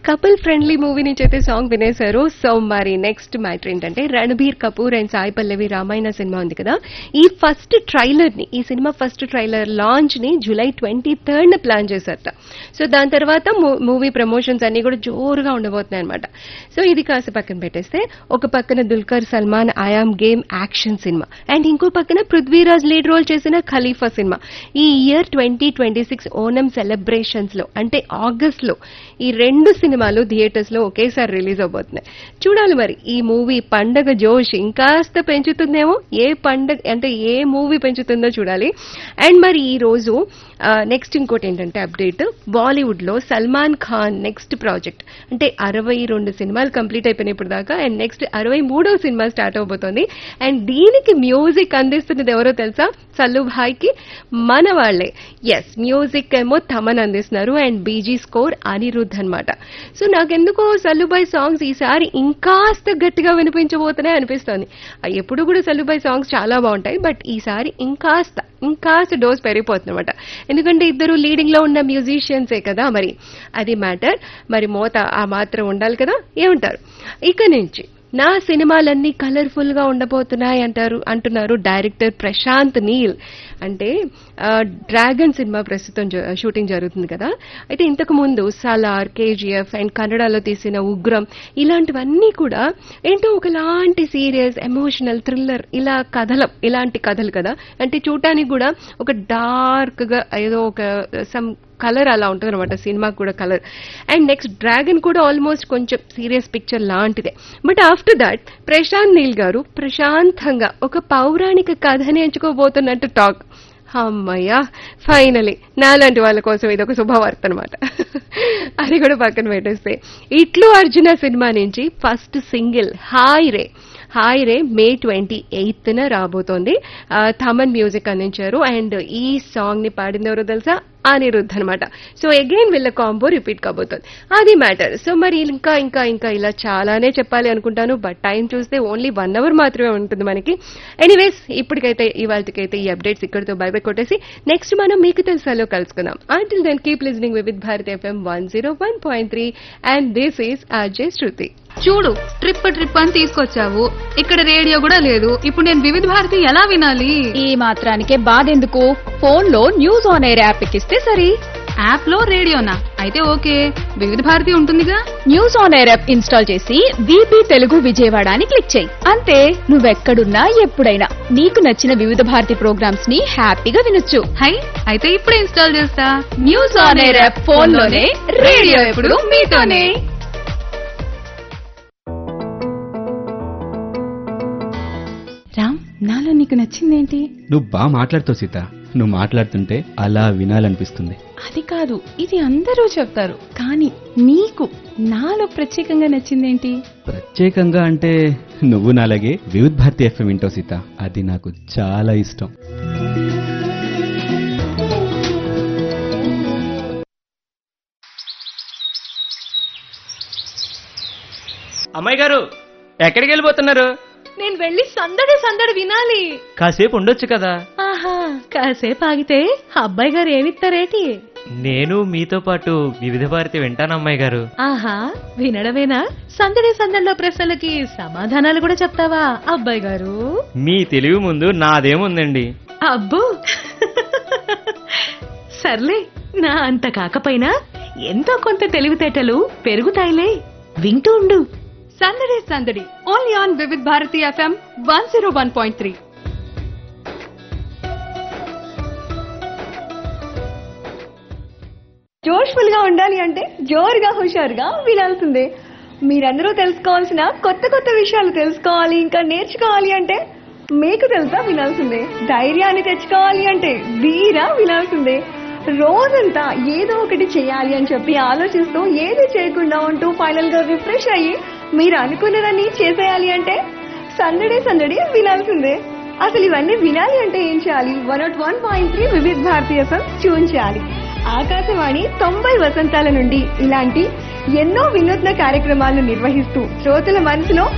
couple friendly movie నుంచి అయితే song వినేశారు సో మరి నెక్స్ట్ మ్యాటర్ ఏంటంటే రణబీర్ కపూర్ అండ్ సాయి పల్లవి రామాయణ సినిమా ఉంది కదా ఈ ఫస్ట్ ట్రైలర్ ని ఈ సినిమా ఫస్ట్ ట్రైలర్ లాంచ్ ని జూలై ట్వంటీ థర్డ్ న ప్లాన్ చేశారట సో దాని తర్వాత మూవీ ప్రమోషన్స్ అన్ని కూడా జోరుగా ఉండబోతున్నాయి అనమాట సో ఇది కాస్త పక్కన పెట్టేస్తే ఒక పక్కన Dulquer Salmaan I am game action cinema and ఇంకో పక్కన పృథ్వీరాజ్ లీడ్ రోల్ చేసిన ఖలీఫా సినిమా ఈ year twenty twenty six Onam celebrations లో అంటే ఆగస్ట్ లో ఈ రెండు సినిమాలు థియేటర్స్ లో ఒకేసారి రిలీజ్ అవబోతున్నాయి చూడాలి మరి ఈ మూవీ పండగ జోష్ ఇంకాస్త పెంచుతుందేమో ఏ పండగ అంటే ఏ మూవీ పెంచుతుందో చూడాలి అండ్ మరి ఈ రోజు నెక్స్ట్ ఇంకోటి ఏంటంటే అప్డేట్ బాలీవుడ్ లో సల్మాన్ ఖాన్ నెక్స్ట్ ప్రాజెక్ట్ అంటే అరవై రెండు సినిమాలు కంప్లీట్ అయిపోయినాయి ఇప్పుడు దాకా అండ్ నెక్స్ట్ అరవై మూడో సినిమా స్టార్ట్ అవబోతోంది అండ్ దీనికి మ్యూజిక్ అందిస్తున్నది ఎవరో తెలుసా సల్లు భాయ్కి మన వాళ్లే ఎస్ మ్యూజిక్ ఏమో తమన్ అందిస్తున్నారు అండ్ బీజీ స్కోర్ అనిరుద్ధ్ అనమాట సో నాకెందుకో సల్లుబాయ్ సాంగ్స్ ఈసారి ఇంకాస్త గట్టిగా వినిపించబోతున్నాయి అనిపిస్తోంది ఆ ఎప్పుడు కూడా సల్లుబాయ్ సాంగ్స్ చాలా బాగుంటాయి బట్ ఈసారి ఇంకాస్త ఇంకాస్త డోస్ పెరిగిపోతుంది అనమాట ఎందుకంటే ఇద్దరు లీడింగ్ లో ఉన్న మ్యూజిషియన్సే కదా మరి అది మ్యాటర్ మరి మోత ఆ మాత్రం ఉండాలి కదా ఏమంటారు ఇక నుంచి నా సినిమాలన్నీ కలర్ఫుల్ గా ఉండబోతున్నాయి అంటారు అంటున్నారు డైరెక్టర్ ప్రశాంత్ నీల్ అంటే ఆ, డ్రాగన్ సినిమా ప్రస్తుతం జ- షూటింగ్ జరుగుతుంది కదా అయితే ఇంతకు ముందు సలార్ కేజీఎఫ్ అండ్ కన్నడలో తీసిన ఉగ్రం ఇలాంటివన్నీ కూడా ఏంటో ఒకలాంటి సీరియస్ ఎమోషనల్ థ్రిల్లర్ ఇలా కథలం ఇలాంటి కథలు కదా అంటే చూడటానికి కూడా ఒక డార్క్ గా ఏదో ఒక సమ్ కలర్ అలా ఉంటుంది అనమాట సినిమాకి కూడా కలర్ అండ్ నెక్స్ట్ డ్రాగన్ కూడా ఆల్మోస్ట్ కొంచెం సీరియస్ పిక్చర్ లాంటిదే but after that Prashanth Neel garu ప్రశాంతంగా ఒక పౌరాణిక కథని ఎంచుకోబోతున్నట్టు టాక్ అమ్మయ్యా ఫైనలీ నాలాంటి వాళ్ళ కోసం ఇది ఒక శుభవార్త అనమాట అది కూడా పక్కన పెట్టేస్తే ఇట్లు అర్జున సినిమా నుంచి ఫస్ట్ సింగిల్ హాయ్ రే హాయ్ రే మే ట్వంటీ ఎయిత్ న రాబోతోంది ఆ, థమన్ మ్యూజిక్ అందించారు అండ్ ఈ సాంగ్ ని పాడింది ఎవరో తెలుసా అనిరుద్ధ్ అనమాట సో అగైన్ వీళ్ళ కాంబో రిపీట్ కాబోతోంది అది మ్యాటర్ సో మరి ఇంకా ఇంకా ఇంకా ఇలా చాలానే చెప్పాలి అనుకుంటాను బట్ టైం చూస్తే ఓన్లీ వన్ అవర్ మాత్రమే ఉంటుంది మనకి ఎనీవేస్ ఇప్పటికైతే ఇవాళకైతే ఈ అప్డేట్స్ ఇక్కడితో బై బై కొట్టేసి నెక్స్ట్ మనం మీకు తెలుసాలో కలుసుకుందాం until then keep listening with Bharat FM one zero one point three and this is Ajay Shruti చూడు ట్రిప్ ట్రిప్ అని తీసుకొచ్చావు ఇక్కడ రేడియో కూడా లేదు ఇప్పుడు నేను వివిధ భారతి ఎలా వినాలి ఈ మాత్రానికే బాధెందుకు ఫోన్ లో న్యూస్ ఆన్ ఎయిర్ యాప్ ఎక్కిస్తే సరి యాప్ లో రేడియోనా అయితే ఓకే వివిధ భారతి ఉంటుందిగా news on air app install చేసి బీపీ తెలుగు విజయవాడ అని క్లిక్ చేయి అంతే నువ్వెక్కడున్నా ఎప్పుడైనా నీకు నచ్చిన వివిధ భారతి ప్రోగ్రామ్స్ ని హ్యాపీగా వినొచ్చు హై అయితే ఇప్పుడే ఇన్స్టాల్ చేస్తా news on air app phone లోనే రేడియో ఎప్పుడు మీతోనే రామ్ నాలో నీకు నచ్చిందేంటి నువ్వు బాగా మాట్లాడుతావు సీత నువ్వు మాట్లాడుతుంటే అలా వినాలనిపిస్తుంది అది కాదు ఇది అందరూ చెప్తారు కానీ నీకు నాలో ప్రత్యేకంగా నచ్చిందేంటి ప్రత్యేకంగా అంటే నువ్వు నాలాగే వివిధ్ భారతి ఎఫ్ఎం వింటావు సీత అది నాకు చాలా ఇష్టం అమ్మాయి గారు ఎక్కడికి వెళ్ళిపోతున్నారు నేను వెళ్ళి సందడి సందడి వినాలి కాసేపు ఉండొచ్చు కదా ఆహా కాసేపు ఆగితే అబ్బాయి గారు ఏమిస్తారేటి నేను మీతో పాటు వివిధ భారతి వింటాను అమ్మాయి గారు ఆహా వినడమేనా సందడి సందడిలో ప్రశ్నలకి సమాధానాలు కూడా చెప్తావా అబ్బాయి గారు మీ తెలివి ముందు నాదేముందండి అబ్బో సర్లే నా అంత కాకపోయినా ఎంతో కొంత తెలివితేటలు పెరుగుతాయిలే వింటూ ఉండు సందడి సందడి only on Vividh Bharati FM one zero one point three జోష్ఫుల్ గా ఉండాలి అంటే జోరుగా హుషారుగా వినాల్సిందే మీరందరూ తెలుసుకోవాల్సిన కొత్త కొత్త విషయాలు తెలుసుకోవాలి ఇంకా నేర్చుకోవాలి అంటే మీకు తెలుసా వినాల్సిందే ధైర్యాన్ని తెచ్చుకోవాలి అంటే వీరా వినాల్సిందే రోజంతా ఏదో ఒకటి చేయాలి అని చెప్పి ఆలోచిస్తూ ఏది చేయకుండా ఉంటూ ఫైనల్ గా రిఫ్రెష్ అయ్యి మీరు అనుకున్నదాన్ని చేసేయాలి అంటే సందడే సందడి వినాల్సిందే అసలు ఇవన్నీ వినాలి అంటే ఏం చేయాలి one naught one point three Vividh భారతీయ ట్యూన్ చేయాలి ఆకాశవాణి తొంభై వసంతాల నుండి ఇలాంటి ఎన్నో వినూత్న కార్యక్రమాలను నిర్వహిస్తూ శ్రోతల మనసులో